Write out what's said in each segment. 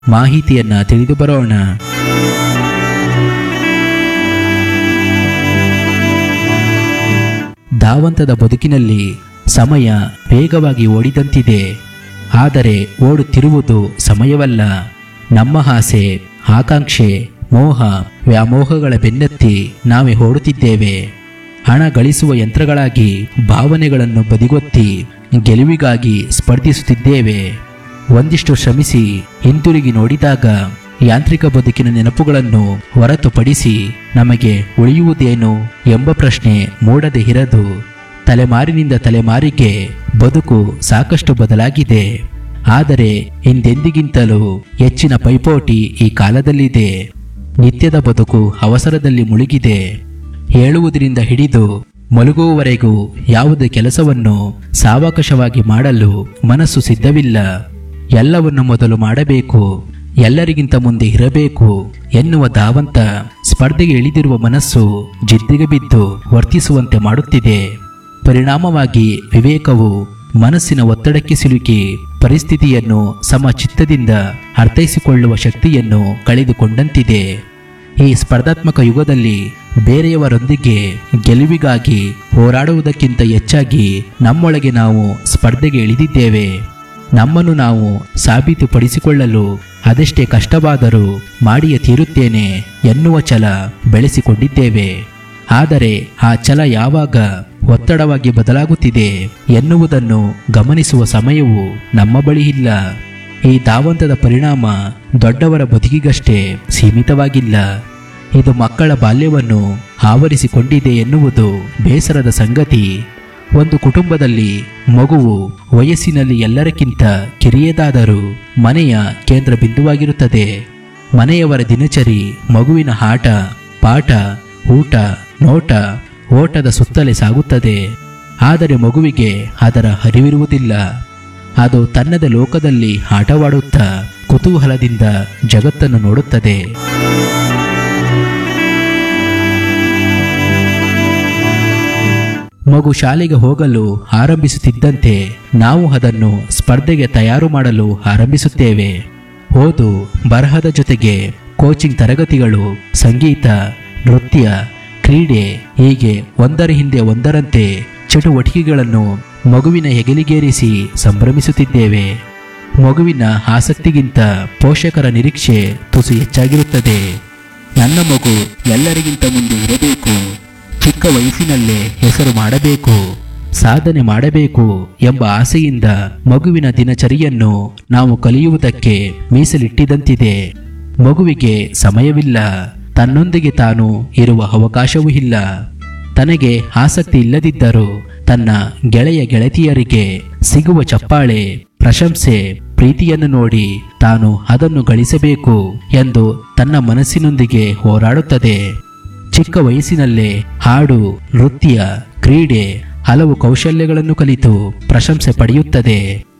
ಮಾಹಿತಿಯನ್ನ ತಿಳಿದು ಬರೋಣ ಧಾವಂತದ ಬದುಕಿನಲ್ಲಿ ಸಮಯ ವೇಗವಾಗಿ ಓಡಿದಂತಿದೆ ಆದರೆ ಓಡುತ್ತಿರುವುದು ಸಮಯವಲ್ಲ ನಮ್ಮ ಆಸೆ ಆಕಾಂಕ್ಷೆ ಮೋಹ ವ್ಯಾಮೋಹಗಳ ಬೆನ್ನತ್ತಿ ನಾವೇ ಓಡುತ್ತಿದ್ದೇವೆ ಹಣ ಗಳಿಸುವ ಯಂತ್ರಗಳಾಗಿ ಭಾವನೆಗಳನ್ನು ಬದಿಗೊತ್ತಿ ಗೆಲುವಿಗಾಗಿ ಸ್ಪರ್ಧಿಸುತ್ತಿದ್ದೇವೆ ಒಂದಿಷ್ಟು ಶ್ರಮಿಸಿ ಹಿಂತಿರುಗಿ ನೋಡಿದಾಗ ಯಾಂತ್ರಿಕ ಬದುಕಿನ ನೆನಪುಗಳನ್ನು ಹೊರತುಪಡಿಸಿ ನಮಗೆ ಉಳಿಯುವುದೇನು ಎಂಬ ಪ್ರಶ್ನೆ ಮೂಡದೆ ಇರದು ತಲೆಮಾರಿನಿಂದ ತಲೆಮಾರಿಗೆ ಬದುಕು ಸಾಕಷ್ಟು ಬದಲಾಗಿದೆ ಆದರೆ ಹಿಂದೆಂದಿಗಿಂತಲೂ ಹೆಚ್ಚಿನ ಪೈಪೋಟಿ ಈ ಕಾಲದಲ್ಲಿದೆ ನಿತ್ಯದ ಬದುಕು ಅವಸರದಲ್ಲಿ ಮುಳುಗಿದೆ ಹೇಳುವುದರಿಂದ ಹಿಡಿದು ಮಲಗುವವರೆಗೂ ಯಾವುದೇ ಕೆಲಸವನ್ನು ಸಾವಕಾಶವಾಗಿ ಮಾಡಲು ಮನಸ್ಸು ಸಿದ್ಧವಿಲ್ಲ ಎಲ್ಲವನ್ನು ಮೊದಲು ಮಾಡಬೇಕು ಎಲ್ಲರಿಗಿಂತ ಮುಂದೆ ಇರಬೇಕು ಎನ್ನುವ ಧಾವಂತ ಸ್ಪರ್ಧೆಗೆ ಇಳಿದಿರುವ ಮನಸ್ಸು ಜಿದ್ದಿಗೆ ಬಿದ್ದು ವರ್ತಿಸುವಂತೆ ಮಾಡುತ್ತಿದೆ ಪರಿಣಾಮವಾಗಿ ವಿವೇಕವು ಮನಸ್ಸಿನ ಒತ್ತಡಕ್ಕೆ ಸಿಲುಕಿ ಪರಿಸ್ಥಿತಿಯನ್ನು ಸಮಚಿತ್ತದಿಂದ ಅರ್ಥೈಸಿಕೊಳ್ಳುವ ಶಕ್ತಿಯನ್ನು ಕಳೆದುಕೊಂಡಂತಿದೆ ಈ ಸ್ಪರ್ಧಾತ್ಮಕ ಯುಗದಲ್ಲಿ ಬೇರೆಯವರೊಂದಿಗೆ ಗೆಲುವಿಗಾಗಿ ಹೋರಾಡುವುದಕ್ಕಿಂತ ಹೆಚ್ಚಾಗಿ ನಮ್ಮೊಳಗೆ ನಾವು ಸ್ಪರ್ಧೆಗೆ ಇಳಿದಿದ್ದೇವೆ ನಮ್ಮನ್ನು ನಾವು ಸಾಬೀತುಪಡಿಸಿಕೊಳ್ಳಲು ಅದೆಷ್ಟೇ ಕಷ್ಟವಾದರೂ ಮಾಡಿಯೇ ತೀರುತ್ತೇನೆ ಎನ್ನುವ ಛಲ ಬೆಳೆಸಿಕೊಂಡಿದ್ದೇವೆ ಆದರೆ ಆ ಛಲ ಯಾವಾಗ ಒತ್ತಡವಾಗಿ ಬದಲಾಗುತ್ತಿದೆ ಎನ್ನುವುದನ್ನು ಗಮನಿಸುವ ಸಮಯವು ನಮ್ಮ ಬಳಿ ಇಲ್ಲ ಈ ಧಾವಂತದ ಪರಿಣಾಮ ದೊಡ್ಡವರ ಬದುಕಿಗಷ್ಟೇ ಸೀಮಿತವಾಗಿಲ್ಲ ಇದು ಮಕ್ಕಳ ಬಾಲ್ಯವನ್ನು ಆವರಿಸಿಕೊಂಡಿದೆ ಎನ್ನುವುದು ಬೇಸರದ ಸಂಗತಿ ಒಂದು ಕುಟುಂಬದಲ್ಲಿ ಮಗುವು ವಯಸ್ಸಿನಲ್ಲಿ ಎಲ್ಲರಕ್ಕಿಂತ ಕಿರಿಯದಾದರೂ ಮನೆಯ ಕೇಂದ್ರ ಬಿಂದುವಾಗಿರುತ್ತದೆ ಮನೆಯವರ ದಿನಚರಿ ಮಗುವಿನ ಆಟ ಪಾಠ ಊಟ ನೋಟ ಓಟದ ಸುತ್ತಲೇ ಸಾಗುತ್ತದೆ ಆದರೆ ಮಗುವಿಗೆ ಅದರ ಅರಿವಿರುವುದಿಲ್ಲ ಅದು ತನ್ನದ ಲೋಕದಲ್ಲಿ ಆಟವಾಡುತ್ತಾ ಕುತೂಹಲದಿಂದ ಜಗತ್ತನ್ನು ನೋಡುತ್ತದೆ ಮಗು ಶಾಲೆಗೆ ಹೋಗಲು ಆರಂಭಿಸುತ್ತಿದ್ದಂತೆ ನಾವು ಅದನ್ನು ಸ್ಪರ್ಧೆಗೆ ತಯಾರು ಮಾಡಲು ಆರಂಭಿಸುತ್ತೇವೆ ಓದು ಬರಹದ ಜೊತೆಗೆ ಕೋಚಿಂಗ್ ತರಗತಿಗಳು ಸಂಗೀತ ನೃತ್ಯ ಕ್ರೀಡೆ ಹೀಗೆ ಒಂದರ ಹಿಂದೆ ಒಂದರಂತೆ ಚಟುವಟಿಕೆಗಳನ್ನು ಮಗುವಿನ ಹೆಗಲಿಗೇರಿಸಿ ಸಂಭ್ರಮಿಸುತ್ತಿದ್ದೇವೆ ಮಗುವಿನ ಆಸಕ್ತಿಗಿಂತ ಪೋಷಕರ ನಿರೀಕ್ಷೆ ತುಸು ಹೆಚ್ಚಾಗಿರುತ್ತದೆ ನನ್ನ ಮಗು ಎಲ್ಲರಿಗಿಂತ ಮುಂದೆ ಇರಬೇಕು ಚಿಕ್ಕ ವಯಸ್ಸಿನಲ್ಲೇ ಹೆಸರು ಮಾಡಬೇಕು ಸಾಧನೆ ಮಾಡಬೇಕು ಎಂಬ ಆಸೆಯಿಂದ ಮಗುವಿನ ದಿನಚರಿಯನ್ನು ನಾವು ಕಲಿಯುವುದಕ್ಕೆ ಮೀಸಲಿಟ್ಟಿದಂತಿದೆ ಮಗುವಿಗೆ ಸಮಯವಿಲ್ಲ ತನ್ನೊಂದಿಗೆ ತಾನು ಇರುವ ಅವಕಾಶವೂ ಇಲ್ಲ ತನಗೆ ಆಸಕ್ತಿ ಇಲ್ಲದಿದ್ದರೂ ತನ್ನ ಗೆಳೆಯ ಗೆಳತಿಯರಿಗೆ ಸಿಗುವ ಚಪ್ಪಾಳೆ ಪ್ರಶಂಸೆ ಪ್ರೀತಿಯನ್ನು ನೋಡಿ ತಾನು ಅದನ್ನು ಗಳಿಸಬೇಕು ಎಂದು ತನ್ನ ಮನಸ್ಸಿನೊಂದಿಗೆ ಹೋರಾಡುತ್ತದೆ ಚಿಕ್ಕ ವಯಸ್ಸಿನಲ್ಲೇ ಹಾಡು ನೃತ್ಯ ಕ್ರೀಡೆ ಹಲವು ಕೌಶಲ್ಯಗಳನ್ನು ಕಲಿತು ಪ್ರಶಂಸೆ ಪಡೆಯುತ್ತದೆ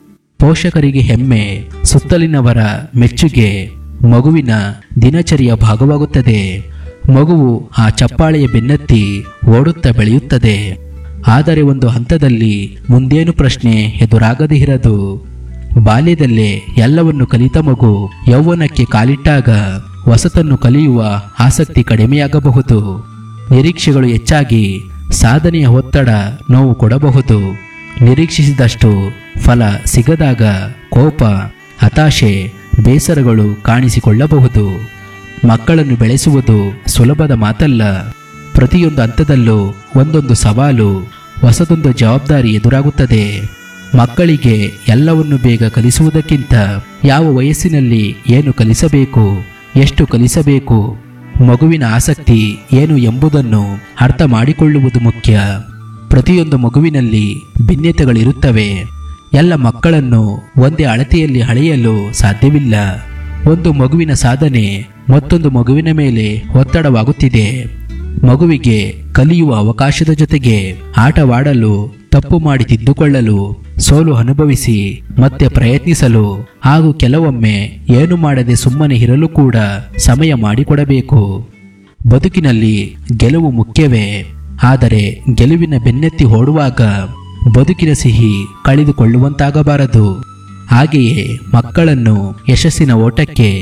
ಪೋಷಕರಿಗೆ ಹೆಮ್ಮೆ ಸುತ್ತಲಿನವರ ಮೆಚ್ಚುಗೆ ಮಗುವಿನ ದಿನಚರಿಯ ಭಾಗವಾಗುತ್ತದೆ ಮಗುವು ಆ ಚಪ್ಪಾಳೆಯ ಬೆನ್ನತ್ತಿ ಓಡುತ್ತಾ ಬೆಳೆಯುತ್ತದೆ ಆದರೆ ಒಂದು ಹಂತದಲ್ಲಿ ಮುಂದೇನು ಪ್ರಶ್ನೆ ಎದುರಾಗದೇ ಇರದು ಬಾಲ್ಯದಲ್ಲೇ ಎಲ್ಲವನ್ನು ಕಲಿತ ಮಗು ಯೌವನಕ್ಕೆ ಕಾಲಿಟ್ಟಾಗ ಹೊಸತನ್ನು ಕಲಿಯುವ ಆಸಕ್ತಿ ಕಡಿಮೆಯಾಗಬಹುದು ನಿರೀಕ್ಷೆಗಳು ಹೆಚ್ಚಾಗಿ ಸಾಧನೆಯ ಒತ್ತಡ ನೋವು ಕೊಡಬಹುದು ನಿರೀಕ್ಷಿಸಿದಷ್ಟು ಫಲ ಸಿಗದಾಗ ಕೋಪ ಹತಾಶೆ ಬೇಸರಗಳು ಕಾಣಿಸಿಕೊಳ್ಳಬಹುದು ಮಕ್ಕಳನ್ನು ಬೆಳೆಸುವುದು ಸುಲಭದ ಮಾತಲ್ಲ ಪ್ರತಿಯೊಂದು ಹಂತದಲ್ಲೂ ಒಂದೊಂದು ಸವಾಲು ಹೊಸದೊಂದು ಜವಾಬ್ದಾರಿ ಎದುರಾಗುತ್ತದೆ ಮಕ್ಕಳಿಗೆ ಎಲ್ಲವನ್ನು ಬೇಗ ಕಲಿಸುವುದಕ್ಕಿಂತ ಯಾವ ವಯಸ್ಸಿನಲ್ಲಿ ಏನು ಕಲಿಸಬೇಕು ಎಷ್ಟು ಕಲಿಸಬೇಕು ಮಗುವಿನ ಆಸಕ್ತಿ ಏನು ಎಂಬುದನ್ನು ಅರ್ಥ ಮಾಡಿಕೊಳ್ಳುವುದು ಮುಖ್ಯ ಪ್ರತಿಯೊಂದು ಮಗುವಿನಲ್ಲಿ ಭಿನ್ನತೆಗಳಿರುತ್ತವೆ ಎಲ್ಲ ಮಕ್ಕಳನ್ನು ಒಂದೇ ಅಳತೆಯಲ್ಲಿ ಅಳೆಯಲು ಸಾಧ್ಯವಿಲ್ಲ ಒಂದು ಮಗುವಿನ ಸಾಧನೆ ಮತ್ತೊಂದು ಮಗುವಿನ ಮೇಲೆ ಒತ್ತಡವಾಗುತ್ತಿದೆ ಮಗುವಿಗೆ ಕಲಿಯುವ ಅವಕಾಶದ ಜೊತೆಗೆ ಆಟವಾಡಲು ತಪ್ಪು ಮಾಡಿ ತಿದ್ದುಕೊಳ್ಳಲು ಸೋಲು ಅನುಭವಿಸಿ ಮತ್ತೆ ಪ್ರಯತ್ನಿಸಲು ಹಾಗೂ ಕೆಲವೊಮ್ಮೆ ಏನು ಮಾಡದೆ ಸುಮ್ಮನೆ ಇರಲು ಕೂಡ ಸಮಯ ಮಾಡಿಕೊಡಬೇಕು ಬದುಕಿನಲ್ಲಿ ಗೆಲುವು ಮುಖ್ಯವೇ ಆದರೆ ಗೆಲುವಿನ ಬೆನ್ನತ್ತಿ ಓಡುವಾಗ ಬದುಕಿನ ಸಿಹಿ ಕಳೆದುಕೊಳ್ಳುವಂತಾಗಬಾರದು ಹಾಗೆಯೇ ಮಕ್ಕಳನ್ನು ಯಶಸ್ಸಿನ ಓಟಕ್ಕೆ